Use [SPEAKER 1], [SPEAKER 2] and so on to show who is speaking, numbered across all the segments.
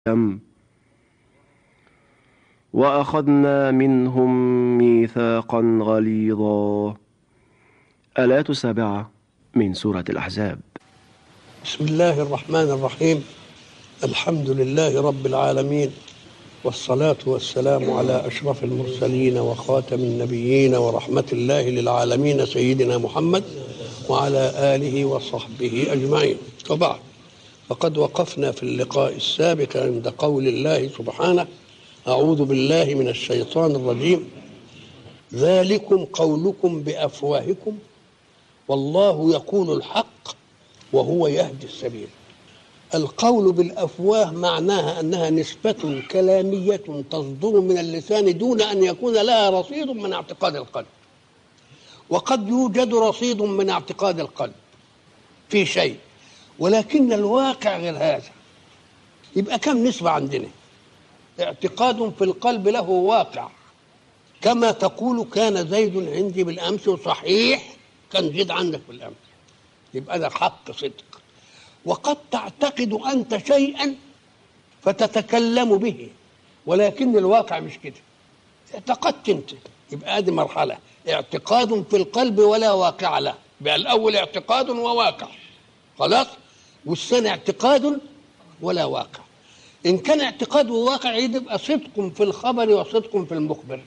[SPEAKER 1] وأخذنا منهم ميثاقا غليظا آلات السابعة من سورة الأحزاب
[SPEAKER 2] بسم الله الرحمن الرحيم الحمد لله رب العالمين والصلاة والسلام على أشرف المرسلين وخاتم النبيين ورحمة الله للعالمين سيدنا محمد وعلى آله وصحبه أجمعين وبعد فقد وقفنا في اللقاء السابق عند قول الله سبحانه أعوذ بالله من الشيطان الرجيم ذلكم قولكم بأفواهكم والله يقول الحق وهو يهدي السبيل القول بالافواه معناها انها نسبه كلاميه تصدر من اللسان دون ان يكون لها رصيد من اعتقاد القلب وقد يوجد رصيد من اعتقاد القلب في شيء ولكن الواقع غير هذا يبقى كم نسبة عندنا اعتقاد في القلب له واقع كما تقول كان زيد عندي بالأمس صحيح كان زيد عندك بالأمس يبقى ده حق صدق وقد تعتقد أنت شيئا فتتكلم به ولكن الواقع مش كده اعتقدت انت يبقى هذه مرحلة اعتقاد في القلب ولا واقع له يبقى الأول اعتقاد وواقع خلاص والثاني اعتقاد ولا واقع إن كان اعتقاد وواقع يبقى صدق في الخبر وصدق في المخبر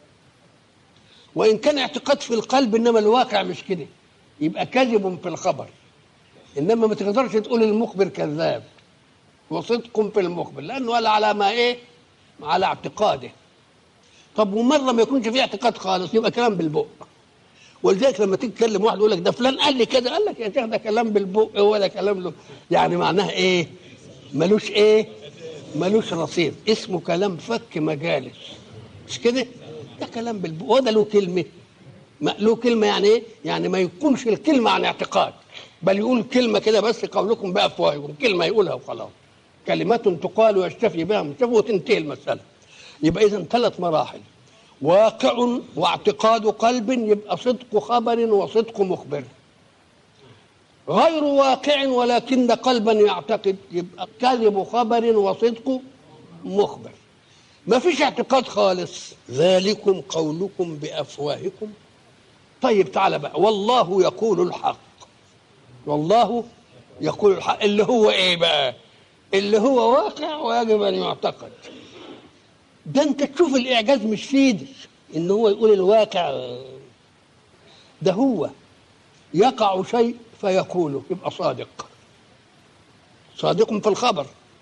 [SPEAKER 2] وإن كان اعتقاد في القلب إنما الواقع مش كده يبقى كذب في الخبر إنما ما تقدرش تقول المخبر كذاب وصدق في المخبر لأنه ولا على ما إيه على اعتقاده طب ومرة ما يكونش فيه اعتقاد خالص يبقى كلام بالبق ولذلك لما تيجي تكلم واحد يقول لك ده فلان قال لي كده قال لك يا شيخ ده كلام بالبق هو ده كلام له يعني معناه ايه ملوش ايه ملوش رصيد اسمه كلام فك مجالس مش كده ده كلام بالبق هو ده له كلمه ما له كلمه يعني ايه يعني ما يكونش الكلمه عن اعتقاد بل يقول كلمه كده بس قولكم بافواهكم كلمه يقولها وخلاص كلمات تقال ويشتفي بها مشتفى وتنتهي المساله يبقى اذا ثلاث مراحل واقع واعتقاد قلب يبقى صدق خبر وصدق مخبر غير واقع ولكن قلبا يعتقد يبقى كذب خبر وصدق مخبر ما فيش اعتقاد خالص ذلكم قولكم بافواهكم طيب تعالى بقى والله يقول الحق والله يقول الحق اللي هو ايه بقى اللي هو واقع ويجب ان يعتقد ده انت تشوف الاعجاز مش في ايدك ان هو يقول الواقع ده هو يقع شيء فيقوله يبقى صادق صادق في الخبر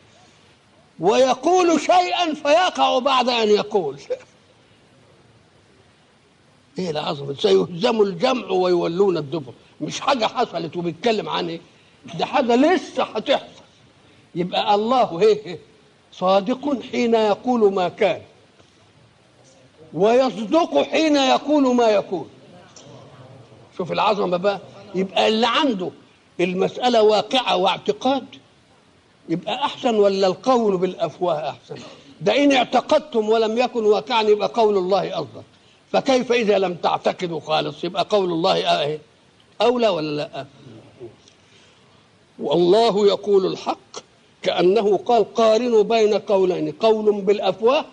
[SPEAKER 2] ويقول شيئا فيقع بعد ان يقول ايه العظمه سيهزم الجمع ويولون الدبر مش حاجه حصلت وبيتكلم عن ايه ده حاجه لسه هتحصل يبقى الله هيك صادق حين يقول ما كان ويصدق حين يقول ما يكون شوف العظمة بقى يبقى اللي عنده المسألة واقعة واعتقاد يبقى أحسن ولا القول بالأفواه أحسن ده إن اعتقدتم ولم يكن واقعا يبقى قول الله أفضل فكيف إذا لم تعتقدوا خالص يبقى قول الله أه أولى ولا لا والله يقول الحق كأنه قال قارنوا بين قولين قول بالأفواه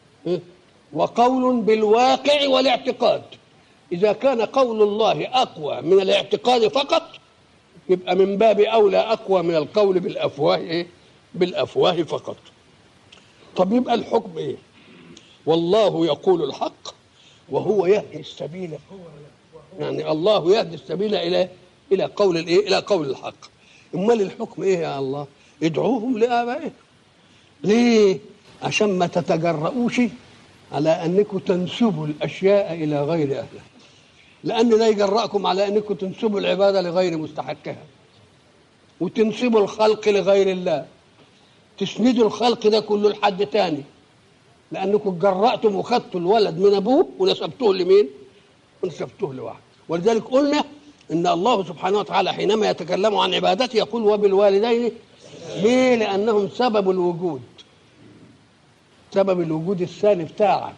[SPEAKER 2] وقول بالواقع والاعتقاد إذا كان قول الله أقوى من الاعتقاد فقط يبقى من باب أولى أقوى من القول بالأفواه إيه؟ بالأفواه فقط طب يبقى الحكم إيه والله يقول الحق وهو يهدي السبيل يعني الله يهدي السبيل إلى إلى قول الإيه إلى قول الحق امال الحكم ايه يا الله ادعوهم لابائهم ليه عشان ما تتجرؤوش على انكم تنسبوا الاشياء الى غير اهلها لان لا يجرأكم على انكم تنسبوا العباده لغير مستحقها وتنسبوا الخلق لغير الله تسندوا الخلق ده كله لحد تاني لانكم جرأتم وخدتوا الولد من ابوه ونسبتوه لمين ونسبتوه لواحد ولذلك قلنا ان الله سبحانه وتعالى حينما يتكلم عن عبادته يقول وبالوالدين ليه لانهم سبب الوجود سبب الوجود الثاني بتاعك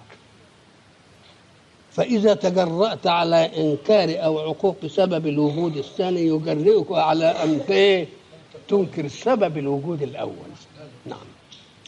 [SPEAKER 2] فاذا تجرأت على انكار او عقوق سبب الوجود الثاني يجرئك على ان تنكر سبب الوجود الاول نعم